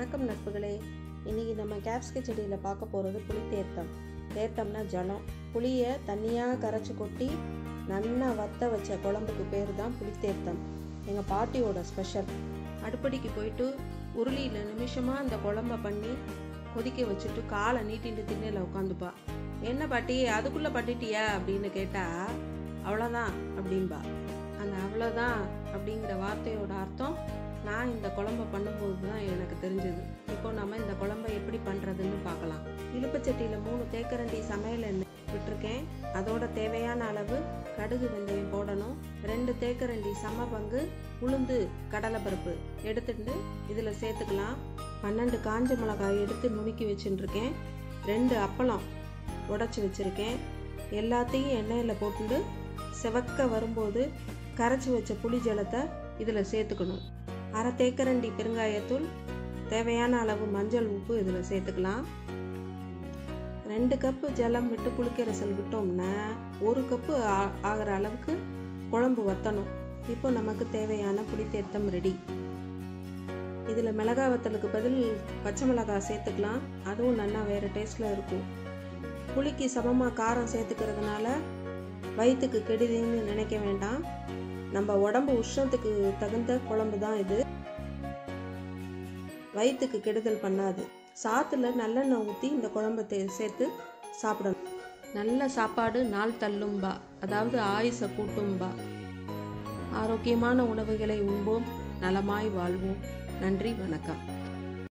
வணக்கம் நட்புகளே இன்றைக்கி நம்ம கேப்ஸ்கி செடியில் பார்க்க போகிறது புளி தேர்த்தம் தேர்த்தம்னா ஜலம் புளியை தண்ணியாக கரைச்சி கொட்டி நன்னா வத்த வச்ச குழம்புக்கு பேர் தான் புளி தேர்த்தம் எங்கள் பாட்டியோட ஸ்பெஷல் அடுப்படிக்கு போயிட்டு உருளியில் நிமிஷமாக அந்த குழம்ப பண்ணி கொதிக்க வச்சுட்டு காலை நீட்டிட்டு திண்ணையில் உட்காந்துப்பா என்ன பாட்டி அதுக்குள்ளே பட்டிட்டியா அப்படின்னு கேட்டால் அவ்வளோதான் அப்படின்பா அந்த அவ்வளோதான் அப்படிங்கிற வார்த்தையோட அர்த்தம் நான் இந்த குழம்ப பண்ணும்போது தான் எனக்கு தெரிஞ்சது இப்போ நம்ம இந்த குழம்ப எப்படி பண்ணுறதுன்னு பார்க்கலாம் இலுப்பச்சட்டியில் மூணு தேக்கரண்டி சமையல் எண்ணெய் விட்டுருக்கேன் அதோட தேவையான அளவு கடுகு வெந்தயம் போடணும் ரெண்டு தேக்கரண்டி சம பங்கு உளுந்து கடலைப்பருப்பு எடுத்துட்டு இதில் சேர்த்துக்கலாம் பன்னெண்டு காஞ்ச மிளகாய் எடுத்து நுணுக்கி வச்சுட்டுருக்கேன் ரெண்டு அப்பளம் உடச்சி வச்சுருக்கேன் எல்லாத்தையும் எண்ணெயில் போட்டுட்டு செவக்க வரும்போது கரைச்சி வச்ச புளி ஜலத்தை இதில் சேர்த்துக்கணும் அரை தேக்கரண்டி பெருங்காயத்தூள் தேவையான அளவு மஞ்சள் உப்பு இதில் சேர்த்துக்கலாம் ரெண்டு கப்பு ஜலம் விட்டு புளிக்கரசல் விட்டோம்னா ஒரு கப்பு ஆ- ஆகிற அளவுக்கு குழம்பு வத்தணும் இப்போ நமக்கு தேவையான புளி தேர்த்தம் ரெடி இதில் மிளகா வத்தலுக்கு பதில் பச்சை மிளகாய் சேர்த்துக்கலாம் அதுவும் நல்லா வேறு டேஸ்ட்டில் இருக்கும் புளிக்கு சமமாக காரம் சேர்த்துக்கிறதுனால வயிற்றுக்கு கெடுதின்னு நினைக்க வேண்டாம் நம்ம உடம்பு உஷ்ணத்துக்கு தகுந்த குழம்பு தான் இது வயிற்றுக்கு கெடுதல் பண்ணாது சாத்துல நல்லெண்ணெய் ஊற்றி இந்த குழம்பை தே- சேர்த்து சாப்பிடணும் நல்ல சாப்பாடு நாள் தள்ளும்பா அதாவது ஆயுசை கூட்டும்பா ஆரோக்கியமான உணவுகளை உண்போம் நலமாய் வாழ்வோம் நன்றி வணக்கம்